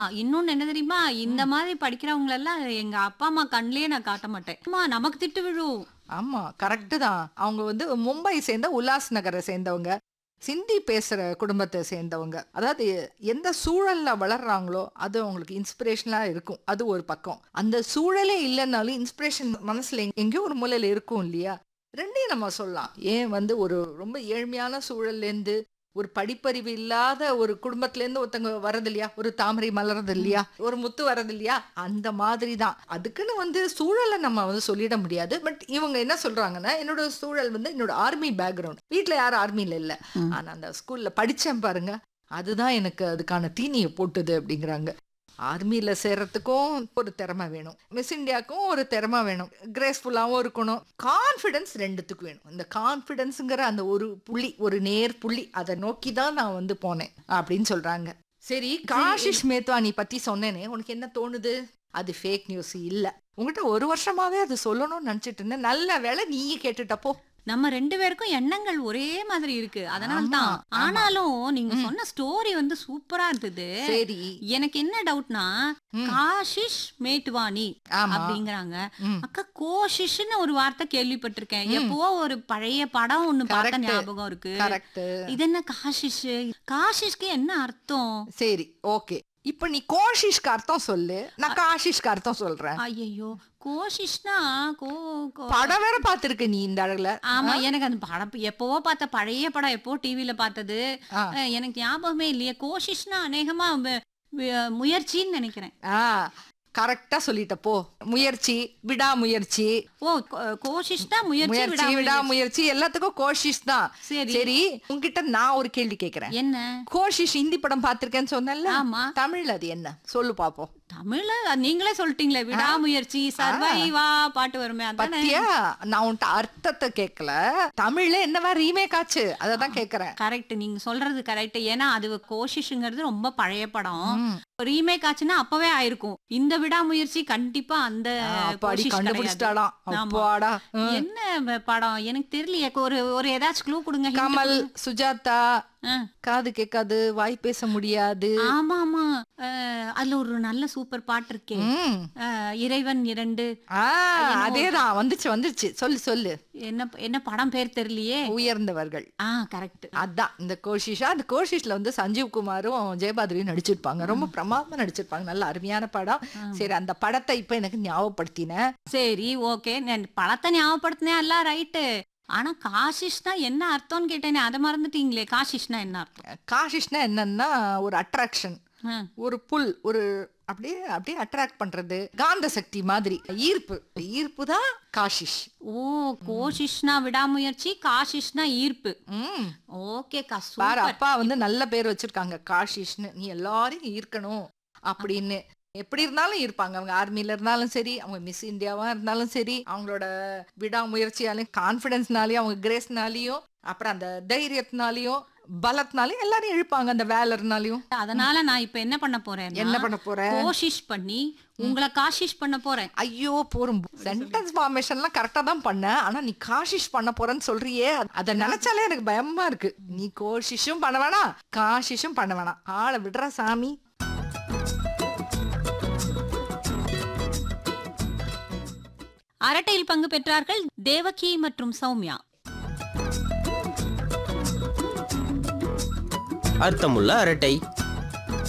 ஆ, இன்னொன்னு என்ன தெரியுமா இந்த மாதிரி படிக்கிறவங்க எல்லாம் எங்க அப்பா அம்மா கண்ணிலேயே நான் காட்ட மாட்டேன் அம்மா நமக்கு திட்டு விழும் ஆமா கரெக்டு தான் அவங்க வந்து மும்பை சேர்ந்த உல்லாஸ் நகரை சேர்ந்தவங்க சிந்தி பேசுற குடும்பத்தை சேர்ந்தவங்க அதாவது எந்த சூழல்ல வளர்றாங்களோ அது அவங்களுக்கு இன்ஸ்பிரேஷனா இருக்கும் அது ஒரு பக்கம் அந்த சூழலே இல்லைன்னாலும் இன்ஸ்பிரேஷன் மனசுல எங்க- எங்கேயோ ஒரு மூலையில இருக்கும் இல்லையா ரெண்டையும் நம்ம சொல்லலாம் ஏன் வந்து ஒரு ரொம்ப ஏழ்மையான சூழல்ல இருந்து ஒரு படிப்பறிவு இல்லாத ஒரு குடும்பத்துல இருந்து ஒருத்தங்க வர்றது இல்லையா ஒரு தாமரை மலர்றது இல்லையா ஒரு முத்து வர்றது இல்லையா அந்த மாதிரி தான் அதுக்குன்னு வந்து சூழலை நம்ம வந்து சொல்லிட முடியாது பட் இவங்க என்ன சொல்றாங்கன்னா என்னோட சூழல் வந்து என்னோட ஆர்மி பேக்ரவுண்ட் வீட்ல யாரும் ஆர்மில இல்ல ம். ஆனா அந்த ஸ்கூல்ல படிச்சேன் பாருங்க அதுதான் எனக்கு அதுக்கான தீனியை போட்டுது அப்படிங்கிறாங்க ஆர்மியில் சேர்றதுக்கும் ஒரு திறமை வேணும் மிஸ் இந்தியாவுக்கும் ஒரு திறமை வேணும் கிரேஸ்ஃபுல்லாகவும் இருக்கணும் கான்ஃபிடன்ஸ் ரெண்டுத்துக்கும் வேணும் இந்த கான்ஃபிடன்ஸுங்கிற அந்த ஒரு புள்ளி ஒரு நேர் புள்ளி அதை நோக்கி தான் நான் வந்து போனேன் அப்படின்னு சொல்றாங்க சரி காஷிஷ் மேத்வானி பத்தி சொன்னேனே உனக்கு என்ன தோணுது அது ஃபேக் நியூஸ் இல்ல உங்ககிட்ட ஒரு வருஷமாவே அது சொல்லணும்னு நினைச்சிட்டு இருந்தேன் நல்ல வேளை நீயே கேட்டுட்டப்போ நம்ம ரெண்டு பேருக்கும் எண்ணங்கள் ஒரே மாதிரி இருக்கு அதனால தான் ஆமா, ஆமா. ஆனாலும் நீங்க சொன்ன ஸ்டோரி வந்து சூப்பரா இருந்தது சரி எனக்கு என்ன டவுட்னா ம். காஷிஷ் மேட்வானி ஆமா அப்படிங்கறாங்க ம். அக்கா கோஷிஷ்னு ஒரு வார்த்தை கேள்விப்பட்டிருக்கேன் எப்போ ஒரு பழைய படம் ஒண்ணு பார்த்த Correct. ஞாபகம் இருக்கு கரெக்ட் இது என்ன காஷிஷ் காஷிஷ்க்கு என்ன அர்த்தம் சரி ஓகே இப்ப நீ கோஷிஷ்க்கு அர்த்தம் சொல்லு நான் காஷிஷ்க்கு அர்த்தம் சொல்றேன் ஐயோ கோஷிஷ்னா கோ கோ- படம் வேற பாத்திருக்க நீ இந்த அழகுல ஆமா எனக்கு அந்த படம் எப்பவோ பார்த்த பழைய படம் எப்போ டிவில பார்த்தது ஆ. அஹ், எனக்கு ஞாபகமே இல்லையே கோஷிஷ்னா அநேகமா வ- வ- முயற்சின்னு நினைக்கிறேன் ஆ கரெக்டா சொல்லிட்ட போ முயற்சி விடாமுயற்சி ஓ கோ- கோஷிஷ்னா முயற்சி முயற்சி விடாமுயற்சி. விடாமுயற்சி எல்லாத்துக்கும் கோஷிஷ் தான் சரி சரி உன்கிட்ட நான் ஒரு கேள்வி கேக்குறேன் என்ன கோஷிஷ் ஹிந்தி படம் பாத்திருக்கேன்னு சொன்னேன்ல ஆமா தமிழ்ல அது என்ன சொல்லு பாப்போம் தமிழ்ல அது நீங்களே சொல்லிட்டீங்களே விடாமுயற்சி சர்வைவா பாட்டு வருமே அதானே பத்தியா நான் உன்கிட்ட அர்த்தத்தை கேட்கல தமிழ்ல என்னவா ரீமேக் ஆச்சு அததான் கேக்குறேன் கரெக்ட் நீங்க சொல்றது கரெக்ட் ஏன்னா அது கோஷிஷ்ங்கிறது ரொம்ப பழைய படம் ம். ரீமேக் ஆச்சுன்னா அப்பவே ஆயிருக்கும் இந்த விடாமுயற்சி கண்டிப்பா அந்த ஆ, அப்பாடி கோஷிஷ் கிடையாது. கண்டுபிடிச்சிட்டாலாம் ஆமா. அப்பாடா ம். என்ன வ- படம் எனக்கு தெரியலையே ஒரு ஒரு ஏதாச்சும் க்ளூ கொடுங்க hint கமல் கொடுங்க. சுஜாதா ஆ. காது கேட்காது வாய் பேச முடியாது ஆமா ஆமா அஹ், அதுல ஒரு நல்ல சூப்பர் பாட்டு இருக்கே ம். அஹ், இறைவன் இரண்டு ஆ அதேதான் வந்துச்சு வந்துச்சு சொல்லு சொல்லு என்ன என்ன படம் பேர் தெரியலையே உயர்ந்தவர்கள் ஆ கரெக்ட் அதான் இந்த கோஷிஷா அந்த கோஷிஷ்ல வந்து சஞ்சீவ் குமாரும் ஜெயபாதுரியும் நடிச்சிருப்பாங்க ரொம்ப பிரமாதமா நடிச்சிருப்பாங்க நல்ல அருமையான படம் சரி அந்த படத்தை இப்ப எனக்கு ஞாபகப்படுத்தின சரி ஓகே நான் பழத்தை ஞாபகப்படுத்தினேன் எல்லாம் ரைட்டு ஆனா காஷிஷ்னா என்ன அர்த்தம்னு கேட்டேனே அதை மறந்துட்டீங்களே காஷிஷ்னா என்ன அர்த்தம் காஷிஷ்னா என்னன்னா ஒரு அட்ராக்ஷன் ஆ, ஒரு புல் ஒரு அப்படியே அப்படியே அட்ராக்ட் பண்றது காந்த சக்தி மாதிரி ஈர்ப்பு ஈர்ப்பு தான் காஷிஷ் ஓ கோஷிஷ்னா விடாமுயற்சி காஷிஷ்னா ஈர்ப்பு ம் ஓகேக்கா பாரு சூப்பர் அப்பா வந்து நல்ல பேர் வச்சிருக்காங்க காஷிஷ்னு நீ எல்லாரையும் ஈர்க்கணும் அப்படின்னு எப்படி இருந்தாலும் இருப்பாங்க அவங்க ஆர்மில இருந்தாலும் சரி அவங்க மிஸ் இந்தியாவா இருந்தாலும் சரி அவங்களோட விடாமுயற்சியாலையும் கான்பிடன்ஸ்னாலையும் அவங்க கிரேஸ்னாலையும் அப்புறம் அந்த தைரியத்தினாலையும் பலத்தினாலையும் எல்லாரையும் இழுப்பாங்க அந்த வேலர்னாலையும் அதனால நான் இப்ப என்ன பண்ண போறேன் என்ன பண்ண போற கோஷிஷ் பண்ணி உங்களை காஷிஷ் பண்ண போறேன் ஐயோ போரும் சென்டென்ஸ் ஃபார்மேஷன்லாம் கரெக்டா தான் பண்ண ஆனா நீ காஷிஷ் பண்ண போறேன்னு சொல்றியே அதை நினைச்சாலே எனக்கு பயமா இருக்கு நீ கோஷிஷும் பண்ண வேணாம் காஷிஷும் பண்ண வேணாம் ஆளை விடுற சாமி அரட்டையில் பங்கு பெற்றார்கள் தேவகி மற்றும் சௌமியா அர்த்தமுள்ள அரட்டை